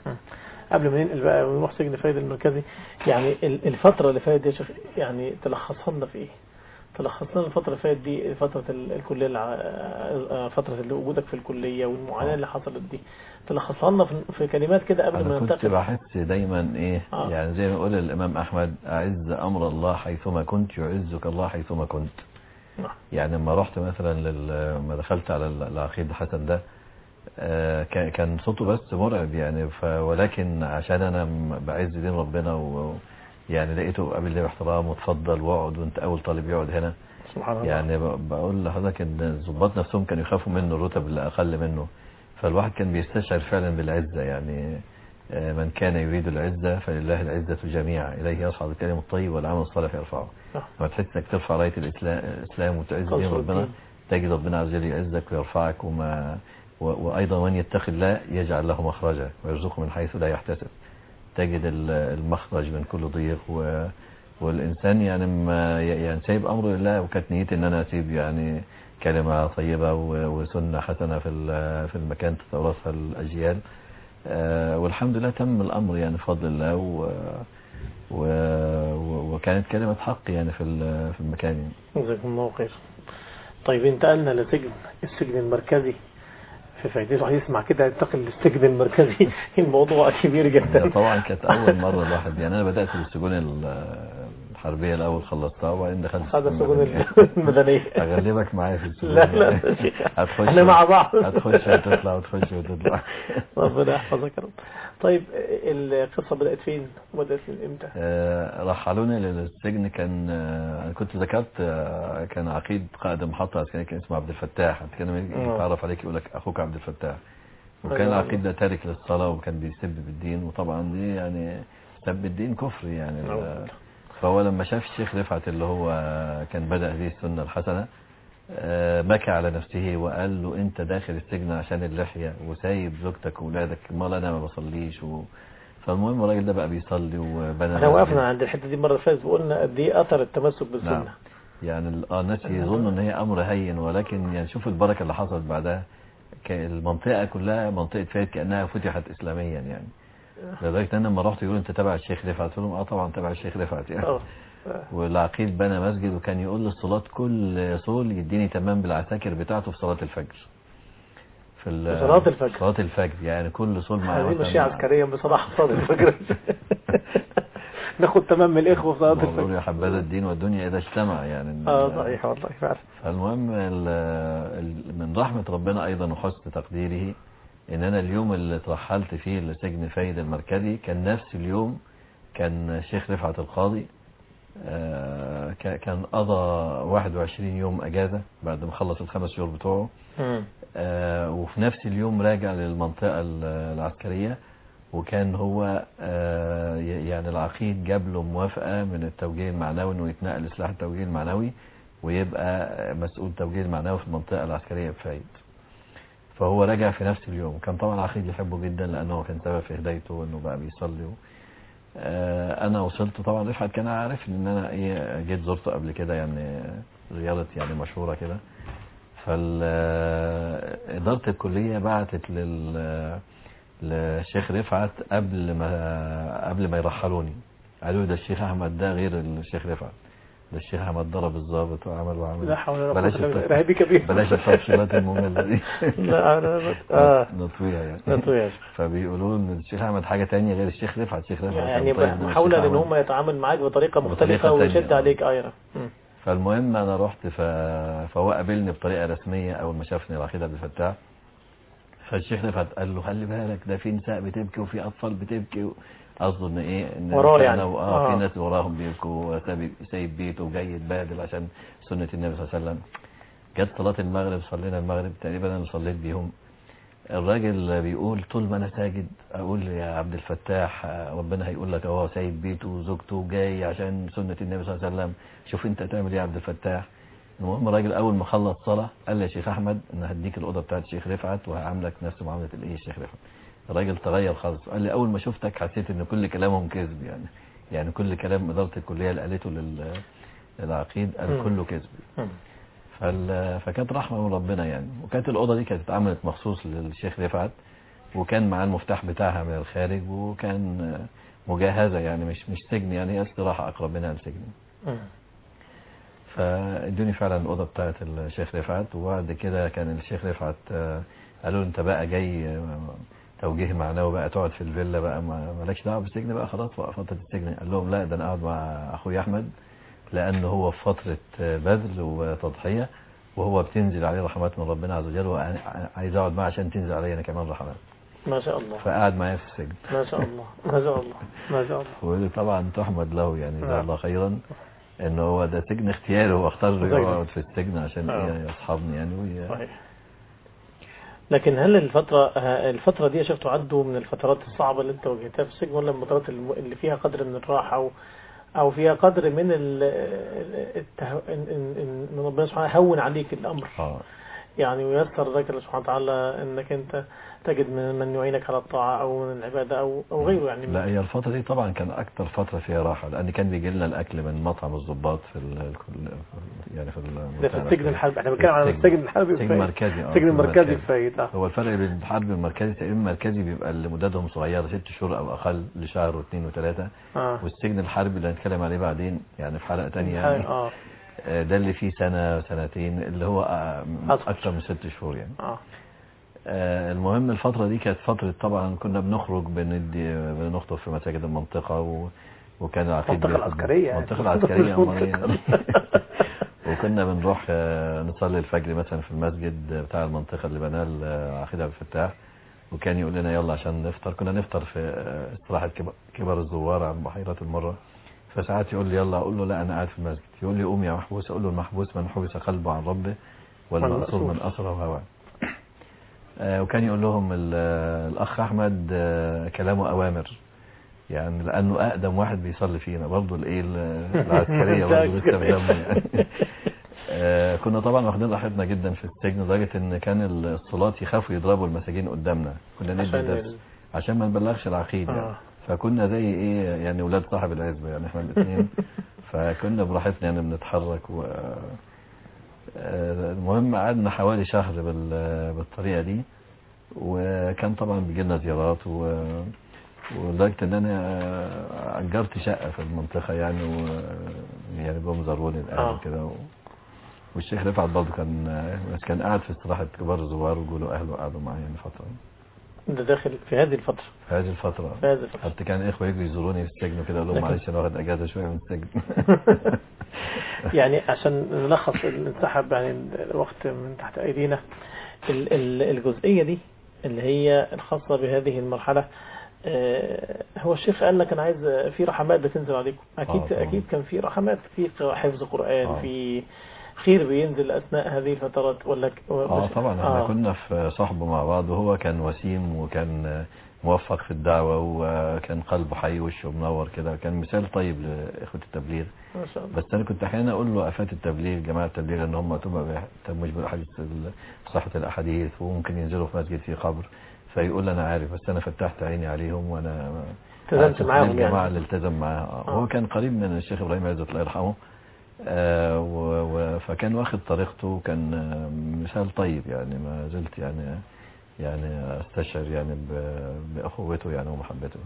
قبل ما ننقل بقى ونروح سجن فايد المركزي يعني ال- الفترة اللي فاتت دي يا شيخ يعني تلخصها لنا في ايه؟ تلخص لنا الفترة اللي فاتت دي فترة ال- الكلية الع- آه، فترة اللي وجودك في الكلية والمعاناة آه. اللي حصلت دي تلخصها لنا في- في كلمات كده قبل ما انا كنت ننتقل بحس دايما ايه آه. يعني زي ما يقول الامام احمد اعز امر الله حيثما كنت يعزك الله حيثما كنت نعم. يعني لما رحت مثلا لل... لما دخلت على ال- العقيد حسن ده آه، كان كان صوته بس مرعب يعني ف... ولكن عشان انا م- بعز دين ربنا و... يعني لقيته قابلني باحترام وتفضل واقعد وانت اول طالب يقعد هنا سبحان الله يعني ب- بقول لحضرتك ان الضباط نفسهم كانوا يخافوا منه الرتب اللي اقل منه فالواحد كان بيستشعر فعلا بالعزه يعني آه، من كان يريد العزه فلله العزه جميعا اليه يصعد الكلم الطيب والعمل الصالح يرفعه نعم. لما تحس انك ترفع رايه الاسلام الاسلام وتعز دين تنصر ربنا الدين. تجد ربنا عز وجل يعزك ويرفعك وما و- وايضا من يتقي الله يجعل له مخرجا ويرزقه من حيث لا يحتسب تجد ال- المخرج من كل ضيق و والإنسان يعني ما يعني سايب أمره لله وكانت نيتي إن أنا أسيب يعني كلمة طيبة و- وسنة حسنة في ال- في المكان تتورثها الأجيال آه، والحمد لله تم الأمر يعني بفضل الله و و و- وكانت كلمة حق يعني في ال- في المكان يعني. جزاكم الله خير طيب انتقلنا لسجن السجن المركزي في فايدته واحد يسمع كده ينتقل للسجن المركزي الموضوع كبير ده جدا طبعا كانت أول مرة الواحد يعني أنا بدأت بالسجون ال- الحربية الأول خلصتها وبعدين دخلت هذا السجون المدنية. المدنية أغلبك معايا في السجون لا لا يا شيخ. هتخش احنا مع بعض هتخش وتطلع وتخش وتطلع ربنا يحفظك يا رب طيب القصة بدأت فين وبدأت من امتى آه، رحلوني للسجن كان آه، انا كنت ذكرت آه، كان عقيد قائد محطة عسكرية كان اسمه عبد الفتاح حتى كان آه. يتعرف عليك يقول لك اخوك عبد الفتاح وكان أيوة. العقيد ده تارك للصلاة وكان بيسب بالدين وطبعا دي يعني سب الدين كفر يعني نعم. ال- فهو لما شاف الشيخ رفعت اللي هو كان بدأ هذه السنة الحسنة آه، بكى على نفسه وقال له انت داخل السجن عشان اللحية وسايب زوجتك واولادك امال انا ما بصليش و... فالمهم الراجل ده بقى بيصلي وبنى احنا مسجد. وقفنا عند الحته دي المره اللي فاتت وقلنا قد ايه اثر التمسك بالسنه نعم يعني ال- اه الناس يظنوا ان هي امر هين ولكن يعني شوف البركه اللي حصلت بعدها ك- المنطقه كلها منطقه فايد كانها فتحت اسلاميا يعني لدرجه ان أنا لما رحت يقولوا انت تبع الشيخ رفعت قلت لهم اه طبعا تبع الشيخ رفعت يعني اه والعقيد بنى مسجد وكان يقول للصلاة كل صول يديني تمام بالعساكر بتاعته في صلاة الفجر في ال- في صلاة الفجر. صلاة الفجر يعني كل صول مع هذه مثلاً- ماشيه عسكريا بصراحه صلاه الفجر ناخد تمام من الاخوه في صلاه بقول الفجر يا حبذا الدين والدنيا إذا اجتمع يعني اه صحيح والله فعلا فالمهم ال- ال- من رحمة ربنا أيضا وحسن تقديره إن أنا اليوم اللي ترحلت فيه لسجن فايد المركزي كان نفس اليوم كان الشيخ رفعت القاضي آه، ك- كان قضى 21 يوم أجازة بعد ما خلص الخمس شهور بتوعه مم. آه، وفي نفس اليوم راجع للمنطقة ال- العسكرية وكان هو آه، ي- يعني العقيد جاب له موافقة من التوجيه المعنوي انه يتنقل لسلاح التوجيه المعنوي ويبقى مسؤول توجيه المعنوي في المنطقة العسكرية بفايد فهو رجع في نفس اليوم كان طبعا العقيد يحبه جدا لانه كان سبب في هدايته انه بقى بيصلي آه، انا وصلت طبعا رفعت كان عارف ان انا ايه جيت زرته قبل كده يعني زيارة يعني مشهورة كده فإدارة الكلية بعتت لل للشيخ رفعت قبل ما قبل ما يرحلوني قالوا لي ده الشيخ احمد ده غير الشيخ رفعت ده الشيخ احمد ضرب الضابط وعمل وعمل لا حول ولا قوة بلاش إلا بالله. التف- إرهابي كبير. بلاش التفصيلات المملة دي لا انا اه نطويها يعني نطويها. فبيقولوا ان الشيخ احمد حاجه تانية غير الشيخ رفعت الشيخ رفعت يعني كان طيب من محاولة الشيخ ان أحمد. هم يتعامل معاك بطريقة بطريقة مختلفة تانية. ويشد عليك ايوه مم. فالمهم انا رحت ف... فهو قابلني بطريقه رسميه اول ما شافني العقيد عبد الفتاح فالشيخ رفعت قال له خلي بالك ده في نساء بتبكي وفي اطفال بتبكي قصده ان ايه ان وراه أنا يعني. و- اه آه. في ناس وراهم بيبكوا وسايب سايب بيته وجاي يتبادل عشان سنه النبي صلى الله عليه وسلم جت صلاه المغرب صلينا المغرب تقريبا انا اللي صليت بيهم الراجل بيقول طول ما انا ساجد اقول يا عبد الفتاح آه، ربنا هيقول لك اهو سايب بيته وزوجته جاي عشان سنة النبي صلى الله عليه وسلم شوف انت تعمل ايه يا عبد الفتاح المهم الراجل اول ما خلص صلاة قال لي يا شيخ احمد انا هديك الاوضه بتاعت الشيخ رفعت وهعاملك نفس معاملة الايه الشيخ رفعت الراجل تغير خالص قال لي اول ما شفتك حسيت ان كل كلامهم كذب يعني يعني كل كلام اداره الكليه اللي قالته لل للعقيد قال مم. كله كذب مم. فال... فكانت رحمة من ربنا يعني وكانت الأوضة دي كانت اتعملت مخصوص للشيخ رفعت وكان معاه المفتاح بتاعها من الخارج وكان مجهزة يعني مش مش سجن يعني هي استراحة أقرب منها لسجن مم. فادوني فعلا الأوضة بتاعت الشيخ رفعت وبعد كده كان الشيخ رفعت آه، قالوا له أنت بقى جاي آه، توجيه معنوي بقى تقعد في الفيلا بقى ما- مالكش دعوة بالسجن بقى خلاص بقى فترة السجن قال لهم لا ده أنا قاعد مع أخوي أحمد لأنه هو في فترة آه، بذل وتضحية وهو بتنزل عليه رحمات من ربنا عز وجل وأنا عايز أقعد معاه عشان تنزل علي أنا كمان رحمات ما شاء الله فقعد معايا في السجن ما شاء الله ما شاء الله ما شاء الله وطبعا تحمد له يعني جزاه نعم. الله خيرا ان هو ده سجن اختياري هو اختار له سجن. يقعد في السجن عشان آه. ايه يصحبني يعني وي... صحيح لكن هل الفترة ه- الفترة دي يا شيخ تعد من الفترات الصعبة اللي انت واجهتها في السجن ولا من الفترات الم- اللي فيها قدر من الراحة او او فيها قدر من ال الته... ان ان ان إن ربنا سبحانه هون عليك الامر اه يعني ويسر ذلك الله سبحانه وتعالى انك انت تجد من من يعينك على الطاعة او من العبادة او او غيره يعني لا هي الفترة دي طبعا كان أكتر فترة فيها راحة لأن كان بيجي لنا الأكل من مطعم الضباط في ال... الكل- يعني في ال... ده في السجن الحربي احنا بنتكلم عن السجن الحربي السجن الفايد. المركزي اه السجن المركزي الفايد اه هو الفرق بين الحرب المركزي تقريبا المركزي بيبقى اللي مدتهم صغيرة ست شهور أو أقل لشهر واثنين وثلاثة اه والسجن الحربي اللي هنتكلم عليه بعدين يعني في حلقة تانية يعني اه آه، ده اللي فيه سنة سنتين اللي هو آه، أطول. أكثر من ست شهور يعني اه آه، المهم الفترة دي كانت فترة طبعا كنا بنخرج بندي بنخطب في مساجد المنطقة و... وكان العقيد المنطقة بياخد- العسكرية يعني. المنطقة العسكرية أمال إيه؟ وكنا بنروح آه، نصلي الفجر مثلا في المسجد بتاع المنطقة اللي بناه العقيد عبد الفتاح وكان يقول لنا يلا عشان نفطر كنا نفطر في آه، استراحة كب- كبر الزوار عن بحيرة المرة فساعات يقول لي يلا اقول له لا انا قاعد في المسجد يقول لي قوم يا محبوس اقول له المحبوس من حبس قلبه عن ربه والمأسور من أسره هواه آه، وكان يقول لهم ال- الأخ أحمد آه، كلامه أوامر يعني لأنه أقدم واحد بيصلي فينا برضه الإيه ال- العسكرية برضه لسه بدمه يعني آه، كنا طبعا واخدين راحتنا جدا في السجن لدرجة إن كان الصلاة يخافوا يضربوا المساجين قدامنا كنا ندي عشان درس ال- عشان ما نبلغش العقيد يعني آه. فكنا زي ايه يعني ولاد صاحب العزبة يعني احنا الاثنين فكنا براحتنا يعني بنتحرك و آه، المهم قعدنا حوالي شهر بال- بالطريقة دي وكان طبعا بيجي لنا زيارات و ولدرجة ان انا آه، اجرت شقة في المنطقة يعني و يعني جم زاروني الاهل آه. كده و... والشيخ رفعت برضه كان بس كان قاعد في استراحة كبار الزوار وجوله اهله قعدوا معايا يعني فترة ده داخل في هذه الفترة في هذه الفترة في هذه الفترة حتى كان اخوه يجوا يزوروني في السجن وكده اقول لهم لكن- معلش انا واخد اجازه شويه من السجن يعني عشان نلخص انسحب يعني الوقت من تحت ايدينا ال- ال- الجزئية دي اللي هي الخاصة بهذه المرحلة آه، هو الشيخ قال لك انا عايز في رحمات بتنزل عليكم اكيد آه، طبعا. اكيد كان في رحمات في حفظ قرآن آه. في خير بينزل اثناء هذه الفترات ولا ك- اه طبعا احنا آه. كنا في صحبه مع بعض وهو كان وسيم وكان موفق في الدعوه وكان قلبه حي وشه منور كده كان مثال طيب لاخوه التبليغ ما شاء الله بس انا كنت احيانا اقول له افات التبليغ جماعه التبليغ ان هم ما بيهتموش بالاحاديث صحه الاحاديث وممكن ينزلوا في مسجد فيه قبر فيقول انا عارف بس انا فتحت عيني عليهم وانا التزمت معاهم الجماعه يعني. اللي التزم معاها آه. آه. هو كان قريب من الشيخ ابراهيم عزت الله يرحمه آه و و فكان واخد طريقته وكان آه، مثال طيب يعني ما زلت يعني يعني استشعر يعني ب- باخوته يعني ومحبته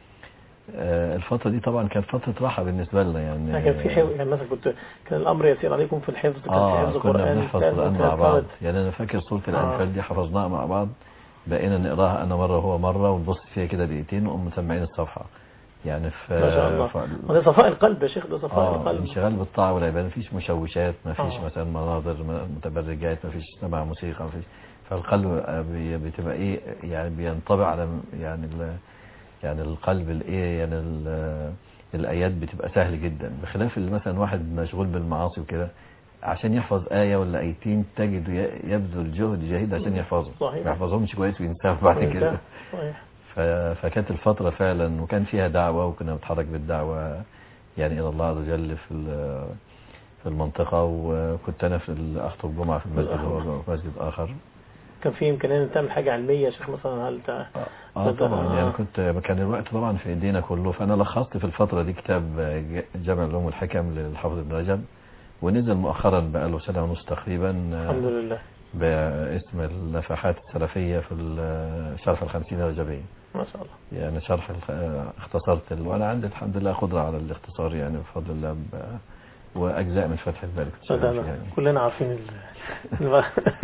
آه، الفترة دي طبعا كانت فترة راحة بالنسبة لنا يعني لكن في حفظ يعني مثلا كنت كان الامر يسير عليكم في الحفظ كان في اه حفظ كنا قرآن بنحفظ كان القرآن في مع بعض قواعد. يعني انا فاكر سورة آه. الانفال دي حفظناها مع بعض بقينا نقراها انا مرة وهو مرة ونبص فيها كده دقيقتين ونقوم مسمعين الصفحة يعني في ما شاء الله ف- وده صفاء القلب يا شيخ ده صفاء اه القلب انشغال بالطاعة والعبادة مفيش مشوشات مفيش آه. مثلا مناظر م- متبرجات مفيش سمع موسيقى مفيش فالقلب آه، بي- بتبقى ايه يعني بينطبع على م- يعني ال- يعني القلب الايه يعني ال- الايات بتبقى سهل جدا بخلاف اللي مثلا واحد مشغول بالمعاصي وكده عشان يحفظ آية ولا آيتين تجد ي- يبذل جهد جهيد عشان يحفظهم صحيح. ما يحفظهمش كويس وينساهم بعد كده صحيح ف- فكانت الفترة فعلا وكان فيها دعوة وكنا بنتحرك بالدعوة يعني إلى الله عز وجل في ال- في المنطقة وكنت أنا في ال- أخطب جمعة في المسجد هو في مسجد آخر كان في امكانيه ان تعمل حاجه علميه يا شيخ مثلا هل تع... اه بدأ- طبعا يعني آه. كنت كان الوقت طبعا في ايدينا كله فانا لخصت في الفتره دي كتاب ج- جامع العلوم والحكم للحافظ ابن رجب ونزل مؤخرا بقى له سنه ونص تقريبا الحمد لله باسم النفحات السلفيه في ال- شرح الخمسين رجبيه ما شاء الله يعني شرح الخ- اختصرت ال- وانا عندي الحمد لله قدره على الاختصار يعني بفضل الله ب- واجزاء من فتح الباري كنت شغال صدقنا فيها يعني. كلنا عارفين ال... الم-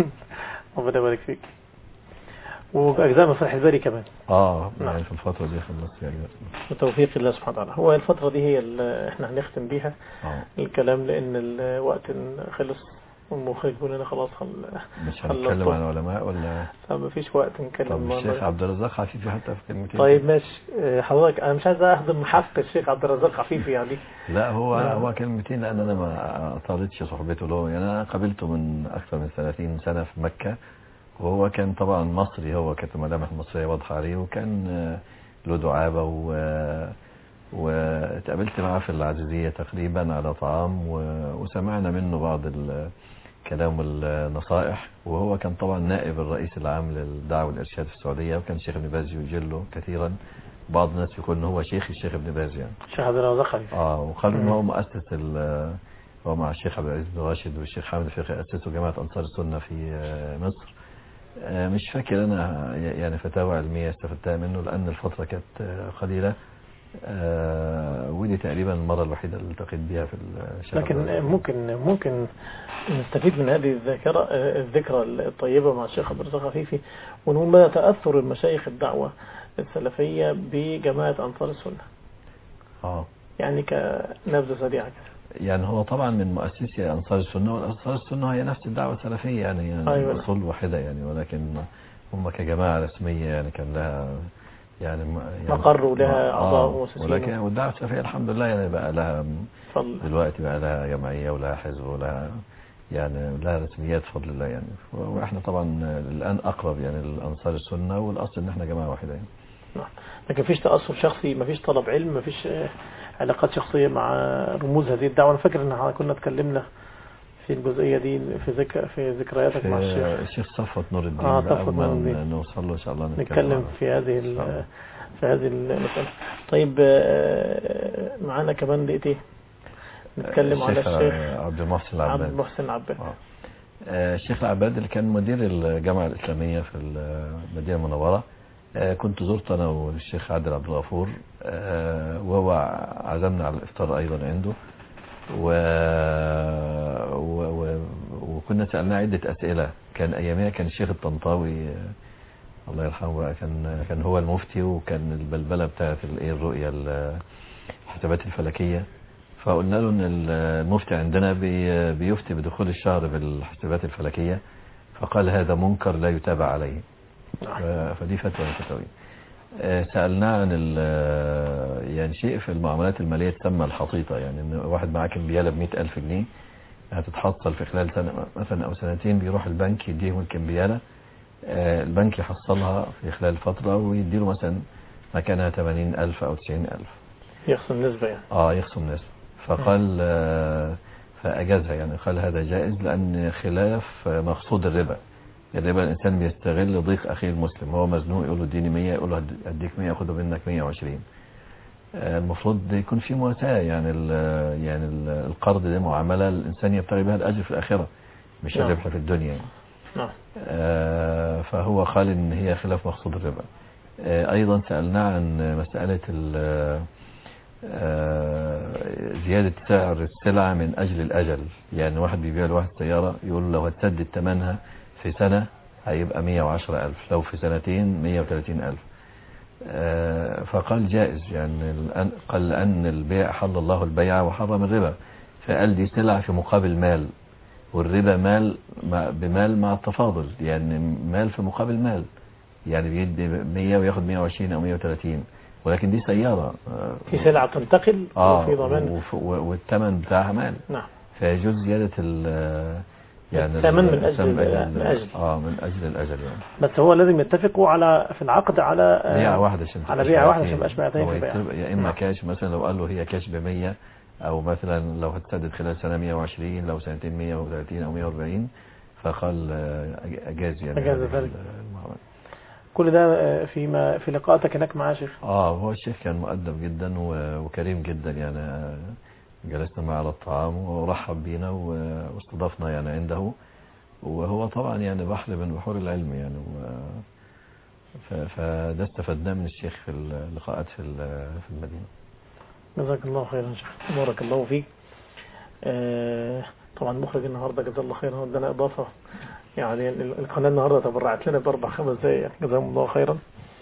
ربنا يبارك فيك واجزاء من فتح الباري كمان اه نعم. يعني في الفتره دي خلصت يعني بتوفيق الله سبحانه وتعالى هو الفتره دي هي اللي احنا هنختم بيها اه الكلام لان الوقت خلص والمخرج بيقول لنا خلاص خل... مش خلصت. هنتكلم عن علماء ولا ما فيش وقت نتكلم طب مع- الشيخ عبد الرزاق عفيفي حتى في كلمتين طيب ماشي آه، حضرتك انا مش عايز اخدم حق الشيخ عبد الرزاق عفيفي يعني لا هو نعم. هو كلمتين لان انا ما طالتش صحبته له يعني انا قابلته من اكثر من 30 سنه في مكه وهو كان طبعا مصري هو كانت الملامح المصريه واضحه عليه وكان آه، له دعابه و واتقابلت معاه في العزيزيه تقريبا على طعام و- وسمعنا منه بعض الكلام والنصائح وهو كان طبعا نائب الرئيس العام للدعوه والارشاد في السعوديه وكان الشيخ ابن باز يجله كثيرا بعض الناس يقول ان هو شيخ الشيخ ابن باز يعني الشيخ عبد الرزاق عفيفي اه وقالوا ان مم. هو مؤسس ال- هو مع الشيخ عبد العزيز بن راشد والشيخ حامد الفقي اسسوا جماعه انصار السنه في آه، مصر آه، مش فاكر انا يعني فتاوى علميه استفدتها منه لان الفتره كانت آه، قليله آه، ودي تقريبا المره الوحيده اللي التقيت بيها في الشيخ عبد لكن العزيز. ممكن ممكن نستفيد من هذه الذاكرة آه، الذكرى الطيبة مع الشيخ عبد الرزاق عفيفي ونقول مدى تأثر المشايخ الدعوة السلفية بجماعة أنصار السنة اه يعني كنبذة سريعة كده يعني هو طبعا من مؤسسي انصار السنه وانصار السنه هي نفس الدعوه السلفيه يعني, يعني أيوة. اصول واحده يعني ولكن هم كجماعه رسميه يعني كان لها يعني, م- يعني مقر ولها أعضاء آه ومؤسسين. ولكن والدعوه السلفيه الحمد لله يعني بقى لها فضل دلوقتي بقى لها جمعيه ولها حزب ولها يعني لها رسميات بفضل الله يعني واحنا طبعا الان اقرب يعني لانصار السنه والاصل ان احنا جماعه واحده يعني نعم. لكن مفيش تأثر شخصي مفيش طلب علم مفيش آه، علاقات شخصية مع رموز هذه الدعوة أنا فاكر إن إحنا كنا اتكلمنا في الجزئية دي في ذك... في ذكرياتك مع في الشيخ الشيخ صفوت نور الدين آه، بقى صفوت أول ما نور الدين. نوصل له ان شاء الله نتكلم عنه. في هذه إن شاء الله. ال- في هذه المسألة طيب آه، معانا كمان دقيقتين نتكلم على الشيخ الشيخ عبد المحسن عبد العباد المحسن عباد آه. آه، الشيخ العباد اللي كان مدير الجامعة الإسلامية في المدينة المنورة آه، كنت زرت أنا والشيخ عادل عبد الغفور آه، وهو عزمنا على الإفطار أيضا عنده و... و... و... وكنا سألناه عدة أسئلة كان أيامها كان الشيخ الطنطاوي آه، الله يرحمه بقى كان كان هو المفتي وكان البلبلة بتاعت الإيه الرؤية ال- الحسابات الفلكية فقلنا له ان المفتي عندنا بي- بيفتي بدخول الشهر بالحسابات الفلكية فقال هذا منكر لا يتابع عليه نعم. ف- فدي فتوى من الفتاوي آه، سألناه عن ال- يعني شيء في المعاملات المالية تسمى الحطيطة يعني ان واحد معاه كمبيالة ب ألف جنيه هتتحصل في خلال سنة مثلا أو سنتين بيروح البنك يديهم الكمبيالة آه، البنك يحصلها في خلال فترة ويديله مثلا مكانها 80 ألف أو 90 ألف يخصم نسبة يعني اه يخصم نسبة فقال آه، فأجازها يعني قال هذا جائز لأن خلاف آه، مقصود الربا الربا الإنسان بيستغل ضيق أخيه المسلم هو مزنوق يقول له اديني 100 يقول له هد- أديك 100 أخده منك 120 آه، المفروض يكون في مواساة يعني ال- يعني ال- القرض ده معاملة الإنسان يبتغي بها الأجر في الآخرة مش نعم. الربح في الدنيا يعني. نعم آه، فهو قال ان هي خلاف مقصود الربا آه، ايضا سألناه عن مسألة ال- آه، زيادة سعر السلعة من اجل الاجل يعني واحد بيبيع لواحد سيارة يقول له لو هتسدد ثمنها في سنة هيبقى 110 ألف لو في سنتين 130 ألف آه، فقال جائز يعني الآن- قال أن البيع حل الله البيع وحرم الربا فقال دي سلعة في مقابل مال والربا مال مع- بمال مع التفاضل يعني مال في مقابل مال يعني بيدي 100 وياخد 120 او 130 ولكن دي سيارة آه، في سلعة تنتقل اه وفي ضمان وف- و- والثمن بتاعها مال نعم فيجوز زيادة ال يعني الثمن من أجل- الثمن من أجل. اه من اجل الاجل يعني بس هو لازم يتفقوا على في العقد على آه، بيعة واحدة عشان على تبقاش بيعة واحدة بيعتين. عشان ميبقاش بيعتين هو في بيعة. يكتب- يا اما نعم. كاش مثلا لو قال له هي كاش ب 100 او مثلا لو هتسدد خلال سنة 120 لو سنتين 130 او 140 فقال آه، أج- اجاز يعني أجاز هذه ذلك. المعاملة. كل ده آه، فيما في لقاءاتك هناك مع شيخ اه هو الشيخ كان مؤدب جدا و- وكريم جدا يعني آه، جلسنا معه على الطعام ورحب بينا و- واستضافنا يعني عنده وهو طبعا يعني بحر من بحور العلم يعني و- ف- فده استفدناه من الشيخ في اللقاءات في ال- في المدينة جزاك الله خيرا يا شيخ بارك الله فيك آه، طبعا مخرج النهارده جزاه الله خيرا ادانا اضافه يعني ال- القناه النهارده تبرعت لنا باربع خمس دقائق يعني جزاهم الله خيرا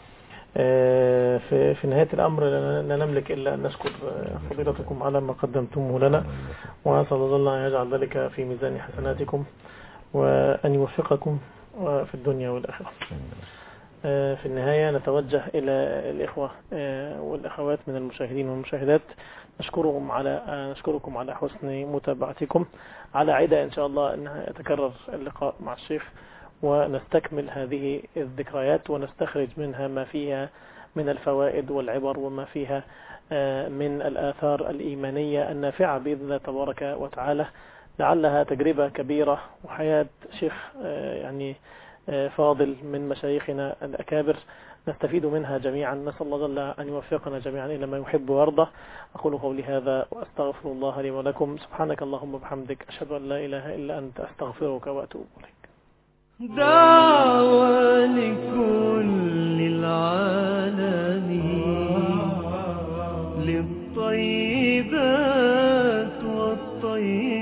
آه، في في نهايه الامر لا لا نملك الا ان نشكر آه، فضيلتكم على ما قدمتموه لنا وأسأل الله أن يجعل ذلك في ميزان حسناتكم وأن يوفقكم آه، في الدنيا والآخرة آه، في النهاية نتوجه إلى الإخوة آه، والأخوات من المشاهدين والمشاهدات نشكرهم على آه، نشكركم على حسن متابعتكم على عدة إن شاء الله أن يتكرر اللقاء مع الشيخ ونستكمل هذه الذكريات ونستخرج منها ما فيها من الفوائد والعبر وما فيها آه، من الآثار الإيمانية النافعة بإذن الله تبارك وتعالى لعلها تجربة كبيرة وحياة شيخ آه، يعني آه، فاضل من مشايخنا الأكابر نستفيد منها جميعا نسأل الله جل أن يوفقنا جميعا إلى ما يحب ويرضى أقول قولي هذا وأستغفر الله لي ولكم سبحانك اللهم وبحمدك أشهد أن لا إله إلا أنت أستغفرك وأتوب إليك دعوة لكل العالم للطيبات والطيبات